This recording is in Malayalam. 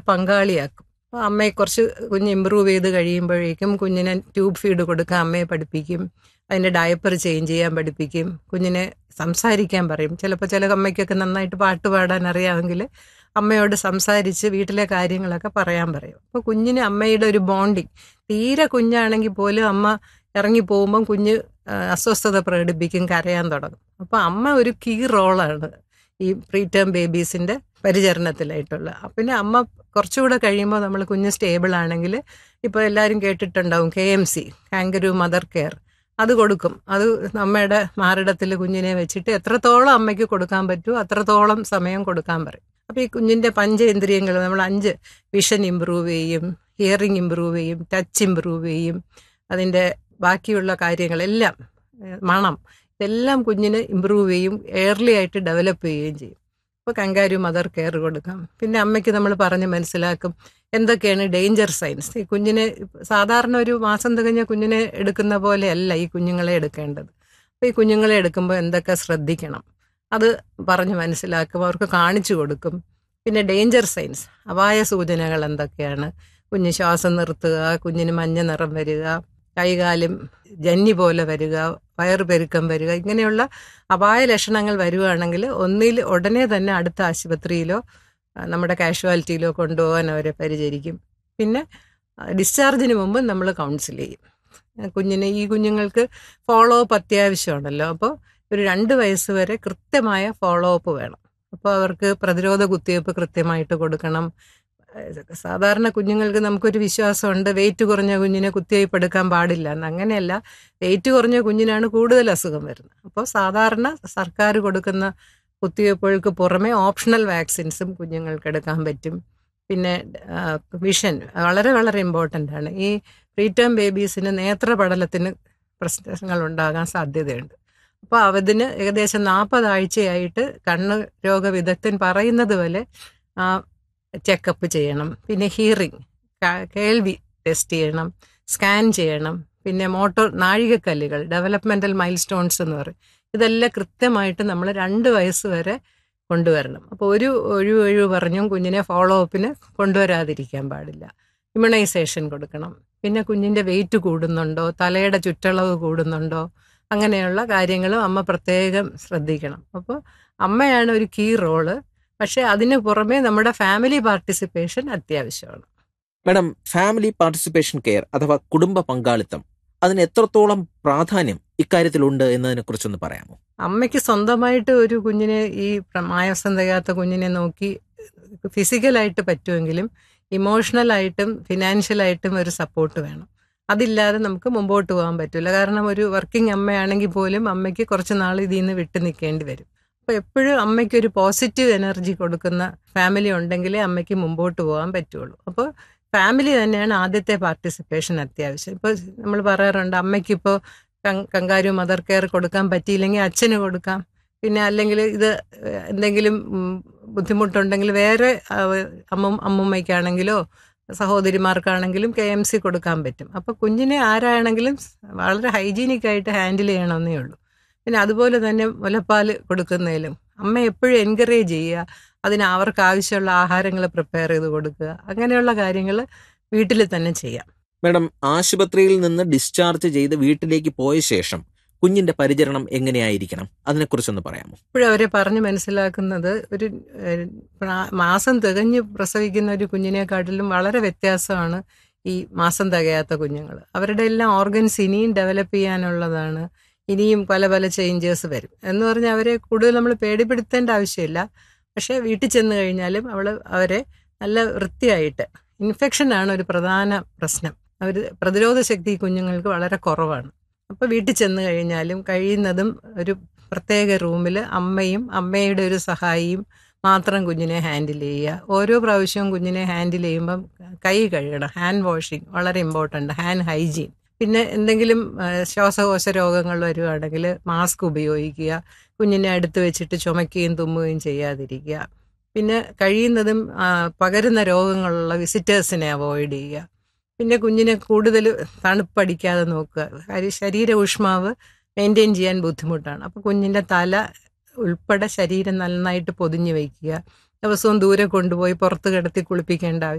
പങ്കാളിയാക്കും അപ്പോൾ അമ്മയെ കുറച്ച് കുഞ്ഞ് ഇമ്പ്രൂവ് ചെയ്ത് കഴിയുമ്പോഴേക്കും കുഞ്ഞിനെ ട്യൂബ് ഫീഡ് കൊടുക്കാൻ അമ്മയെ പഠിപ്പിക്കും അതിൻ്റെ ഡയപ്പർ ചേഞ്ച് ചെയ്യാൻ പഠിപ്പിക്കും കുഞ്ഞിനെ സംസാരിക്കാൻ പറയും ചിലപ്പോൾ ചില അമ്മയ്ക്കൊക്കെ നന്നായിട്ട് പാട്ട് പാടാൻ അറിയാമെങ്കിൽ അമ്മയോട് സംസാരിച്ച് വീട്ടിലെ കാര്യങ്ങളൊക്കെ പറയാൻ പറയും അപ്പോൾ കുഞ്ഞിന് അമ്മയുടെ ഒരു ബോണ്ടിങ് തീരെ കുഞ്ഞാണെങ്കിൽ പോലും അമ്മ ഇറങ്ങി പോകുമ്പം കുഞ്ഞ് ആ, അസ്വസ്ഥത പ്രകടിപ്പിക്കും കരയാൻ തുടങ്ങും അപ്പോൾ അമ്മ ഒരു കീ റോളാണ് ഈ പ്രീ ടേം ബേബീസിൻ്റെ പരിചരണത്തിലായിട്ടുള്ള പിന്നെ അമ്മ കുറച്ചുകൂടെ കഴിയുമ്പോൾ നമ്മൾ കുഞ്ഞ് സ്റ്റേബിൾ ആണെങ്കിൽ ഇപ്പോൾ എല്ലാവരും കേട്ടിട്ടുണ്ടാവും K M C kangaroo mother care അത് കൊടുക്കും അത് അമ്മയുടെ മാറിടത്തിൽ കുഞ്ഞിനെ വെച്ചിട്ട് എത്രത്തോളം അമ്മയ്ക്ക് കൊടുക്കാൻ പറ്റുമോ അത്രത്തോളം സമയം കൊടുക്കാൻ പറയും അപ്പോൾ ഈ കുഞ്ഞിൻ്റെ പഞ്ചേന്ദ്രിയങ്ങൾ നമ്മൾ അഞ്ച് വിഷൻ ഇമ്പ്രൂവ് ചെയ്യും ഹിയറിംഗ് ഇമ്പ്രൂവ് ചെയ്യും ടച്ച് ഇമ്പ്രൂവ് ചെയ്യും അതിൻ്റെ ബാക്കിയുള്ള കാര്യങ്ങളെല്ലാം ഏഹ് മണം ഇതെല്ലാം കുഞ്ഞിന് ഇമ്പ്രൂവ് ചെയ്യും എയർലി ആയിട്ട് ഡെവലപ്പ് ചെയ്യുകയും ചെയ്യും അപ്പോൾ കങ്കാരു മദർ കെയർ കൊടുക്കാം പിന്നെ അമ്മയ്ക്ക് നമ്മൾ പറഞ്ഞ് മനസ്സിലാക്കും എന്തൊക്കെയാണ് ഡേഞ്ചർ സൈൻസ് ഈ കുഞ്ഞിനെ സാധാരണ ഒരു മാസം തികഞ്ഞ കുഞ്ഞിനെ എടുക്കുന്ന പോലെയല്ല ഈ കുഞ്ഞുങ്ങളെ എടുക്കേണ്ടത് അപ്പോൾ ഈ കുഞ്ഞുങ്ങളെ എടുക്കുമ്പോൾ എന്തൊക്കെ ശ്രദ്ധിക്കണം അത് പറഞ്ഞ് മനസ്സിലാക്കും അവർക്ക് കാണിച്ചു കൊടുക്കും പിന്നെ ഡേഞ്ചർ സൈൻസ് അപായ സൂചനകൾ എന്തൊക്കെയാണ് കുഞ്ഞ് ശ്വാസം നിർത്തുക കുഞ്ഞിന് മഞ്ഞ നിറം വരിക കൈകാലും ജന്നി പോലെ വരിക വയറ് പെരുക്കം വരിക ഇങ്ങനെയുള്ള അപായ ലക്ഷണങ്ങൾ വരുവാണെങ്കിൽ ഒന്നിൽ ഉടനെ തന്നെ അടുത്ത ആശുപത്രിയിലോ ആ, നമ്മുടെ കാഷ്വാലിറ്റിയിലോ കൊണ്ടുപോകാൻ അവരെ പരിചരിക്കും പിന്നെ ഡിസ്ചാർജിന് മുമ്പ് നമ്മൾ കൗൺസിൽ ചെയ്യും ആ, കുഞ്ഞിന് ഈ കുഞ്ഞുങ്ങൾക്ക് ഫോളോ അപ്പ് അത്യാവശ്യമാണല്ലോ അപ്പോൾ ഒരു രണ്ട് വയസ്സ് വരെ കൃത്യമായ ഫോളോ അപ്പ് വേണം അപ്പോൾ അവർക്ക് പ്രതിരോധ കുത്തിവയ്പ്പ് കൃത്യമായിട്ട് കൊടുക്കണം ഏഹ് സാധാരണ കുഞ്ഞുങ്ങൾക്ക് നമുക്കൊരു വിശ്വാസമുണ്ട് വെയിറ്റ് കുറഞ്ഞ കുഞ്ഞിനെ കുത്തിവയ്പ്പ് എടുക്കാൻ പാടില്ല എന്ന് അങ്ങനെയല്ല വെയിറ്റ് കുറഞ്ഞ കുഞ്ഞിനാണ് കൂടുതൽ അസുഖം വരുന്നത് അപ്പോൾ സാധാരണ സർക്കാർ കൊടുക്കുന്ന കുത്തിവയ്പ്പുകൾക്ക് പുറമെ ഓപ്ഷണൽ വാക്സിൻസും കുഞ്ഞുങ്ങൾക്ക് എടുക്കാൻ പറ്റും പിന്നെ വിഷൻ വളരെ വളരെ ഇമ്പോർട്ടൻ്റ് ആണ് ഈ പ്രീടേം ബേബീസിന് നേത്രപടലത്തിന് പ്രശ്നങ്ങൾ ഉണ്ടാകാൻ സാധ്യതയുണ്ട് അപ്പോൾ അതിന് ഏകദേശം നാൽപ്പതാഴ്ചയായിട്ട് കണ്ണ് രോഗ വിദഗ്ധൻ പറയുന്നത് പോലെ ആ ചെക്കപ്പ് ചെയ്യണം പിന്നെ ഹിയറിങ് കേൾവി ടെസ്റ്റ് ചെയ്യണം സ്കാൻ ചെയ്യണം പിന്നെ മോട്ടോർ നാഴികക്കല്ലുകൾ ഡെവലപ്മെൻ്റൽ മൈൽ സ്റ്റോൺസ് എന്ന് പറയും ഇതെല്ലാം കൃത്യമായിട്ട് നമ്മൾ രണ്ട് വയസ്സ് വരെ കൊണ്ടുവരണം അപ്പോൾ ഒരു ഒഴിവ് ഒഴിവ് പറഞ്ഞും കുഞ്ഞിനെ ഫോളോ അപ്പിന് കൊണ്ടുവരാതിരിക്കാൻ പാടില്ല ഇമ്മ്യൂണൈസേഷൻ കൊടുക്കണം പിന്നെ കുഞ്ഞിൻ്റെ വെയിറ്റ് കൂടുന്നുണ്ടോ തലയുടെ ചുറ്റളവ് കൂടുന്നുണ്ടോ അങ്ങനെയുള്ള കാര്യങ്ങളും അമ്മ പ്രത്യേകം ശ്രദ്ധിക്കണം അപ്പോൾ അമ്മയാണ് ഒരു കീ റോള് പക്ഷേ അതിന് പുറമെ നമ്മുടെ ഫാമിലി പാർട്ടിസിപ്പേഷൻ അത്യാവശ്യമാണ് മാഡം ഫാമിലി പാർട്ടിസിപ്പേഷൻ കെയർ അഥവാ കുടുംബ പങ്കാളിത്തം അതിന് എത്രത്തോളം പ്രാധാന്യം ഇക്കാര്യത്തിലുണ്ട് എന്നതിനെ കുറിച്ചൊന്ന് പറയാമോ അമ്മയ്ക്ക് സ്വന്തമായിട്ട് ഒരു കുഞ്ഞിനെ ഈ പ്ര- മായസം തികയാത്ത കുഞ്ഞിനെ നോക്കി ഫിസിക്കലായിട്ട് പറ്റുമെങ്കിലും ഇമോഷണലായിട്ടും ഫിനാൻഷ്യലായിട്ടും ഒരു സപ്പോർട്ട് വേണം അതില്ലാതെ നമുക്ക് മുമ്പോട്ട് പോകാൻ പറ്റില്ല കാരണം ഒരു വർക്കിംഗ് അമ്മയാണെങ്കിൽ പോലും അമ്മയ്ക്ക് കുറച്ച് നാൾ ഇതിൽ നിന്ന് വിട്ടു നിൽക്കേണ്ടി വരും അപ്പോൾ എപ്പോഴും അമ്മയ്ക്ക് ഒരു പോസിറ്റീവ് എനർജി കൊടുക്കുന്ന ഫാമിലി ഉണ്ടെങ്കിലേ അമ്മയ്ക്ക് മുമ്പോട്ട് പോകാൻ പറ്റുള്ളൂ അപ്പോൾ ഫാമിലി തന്നെയാണ് ആദ്യത്തെ പാർട്ടിസിപ്പേഷൻ അത്യാവശ്യം ഇപ്പോൾ നമ്മൾ പറയാറുണ്ട് അമ്മയ്ക്കിപ്പോൾ കങ്കാരു മദർ കെയർ കൊടുക്കാൻ പറ്റിയില്ലെങ്കിൽ അച്ഛന് കൊടുക്കാം പിന്നെ അല്ലെങ്കിൽ ഇത് എന്തെങ്കിലും ഉം, ബുദ്ധിമുട്ടുണ്ടെങ്കിൽ വേറെ ആ, അമ്മ അമ്മുമ്മയ്ക്കാണെങ്കിലോ സഹോദരിമാർക്കാണെങ്കിലും കെ എം സി കൊടുക്കാൻ പറ്റും അപ്പോൾ കുഞ്ഞിനെ ആരാണെങ്കിലും വളരെ ഹൈജീനിക് ആയിട്ട് ഹാൻഡിൽ ചെയ്യണമെന്നേ ഉള്ളൂ പിന്നെ അതുപോലെ തന്നെ മുലപ്പാൽ കൊടുക്കുന്നതിലും അമ്മ എപ്പോഴും എൻകറേജ് ചെയ്യുക അതിന് അവർക്ക് ആവശ്യമുള്ള ആഹാരങ്ങൾ പ്രിപ്പയർ ചെയ്ത് കൊടുക്കുക അങ്ങനെയുള്ള കാര്യങ്ങൾ വീട്ടിൽ തന്നെ ചെയ്യാം മാഡം ആശുപത്രിയിൽ നിന്ന് ഡിസ്ചാർജ് ചെയ്ത് വീട്ടിലേക്ക് പോയ ശേഷം കുഞ്ഞിന്റെ പരിചരണം എങ്ങനെയായിരിക്കണം അതിനെക്കുറിച്ചൊന്ന് പറയാമോ ഇപ്പോഴും അവരെ പറഞ്ഞ് മനസ്സിലാക്കുന്നത് ഒരു ഏഹ്, പ്രാ- മാസം തികഞ്ഞ് പ്രസവിക്കുന്ന ഒരു കുഞ്ഞിനെക്കാട്ടിലും വളരെ വ്യത്യാസമാണ് ഈ മാസം തികയാത്ത കുഞ്ഞുങ്ങൾ അവരുടെ എല്ലാം ഓർഗൻസ് ഇനിയും ഡെവലപ്പ് ചെയ്യാനുള്ളതാണ് ഇനിയും പല പല ചേഞ്ചേഴ്സ് വരും എന്ന് പറഞ്ഞാൽ അവരെ കൂടുതൽ നമ്മൾ പേടിപ്പെടുത്തേണ്ട ആവശ്യമില്ല പക്ഷേ വീട്ടിൽ ചെന്ന് കഴിഞ്ഞാലും അവൾ അവരെ നല്ല വൃത്തിയായിട്ട് ഇൻഫെക്ഷനാണ് ഒരു പ്രധാന പ്രശ്നം അവർ പ്രതിരോധ ശക്തി ഈ കുഞ്ഞുങ്ങൾക്ക് വളരെ കുറവാണ് അപ്പോൾ വീട്ടിൽ ചെന്ന് കഴിഞ്ഞാലും കഴിയുന്നതും ഒരു പ്രത്യേക റൂമിൽ അമ്മയും അമ്മയുടെ ഒരു സഹായിയും മാത്രം കുഞ്ഞിനെ ഹാൻഡിൽ ചെയ്യുക ഓരോ പ്രാവശ്യവും കുഞ്ഞിനെ ഹാൻഡിൽ ചെയ്യുമ്പം കൈ കഴുകണം ഹാൻഡ് വാഷിങ് വളരെ ഇമ്പോർട്ടൻ്റ് ഹാൻഡ് ഹൈജീൻ പിന്നെ എന്തെങ്കിലും ആ, ശ്വാസകോശ രോഗങ്ങൾ വരുവാണെങ്കിൽ മാസ്ക് ഉപയോഗിക്കുക കുഞ്ഞിനെ അടുത്ത് വെച്ചിട്ട് ചുമക്കുകയും തുമ്മുകയും ചെയ്യാതിരിക്കുക പിന്നെ കഴിയുന്നതും ആ, പകരുന്ന രോഗങ്ങളുള്ള വിസിറ്റേഴ്സിനെ അവോയ്ഡ് ചെയ്യുക പിന്നെ കുഞ്ഞിനെ കൂടുതൽ തണുപ്പടിക്കാതെ നോക്കുക കാര്യം ശരീര ഊഷ്മാവ് മെയിൻറ്റെയിൻ ചെയ്യാൻ ബുദ്ധിമുട്ടാണ് അപ്പോൾ കുഞ്ഞിൻ്റെ തല ഉൾപ്പെടെ ശരീരം നന്നായിട്ട് പൊതിഞ്ഞു വയ്ക്കുക ദിവസവും ദൂരെ കൊണ്ടുപോയി പുറത്ത് കിടത്തി കുളിപ്പിക്കേണ്ട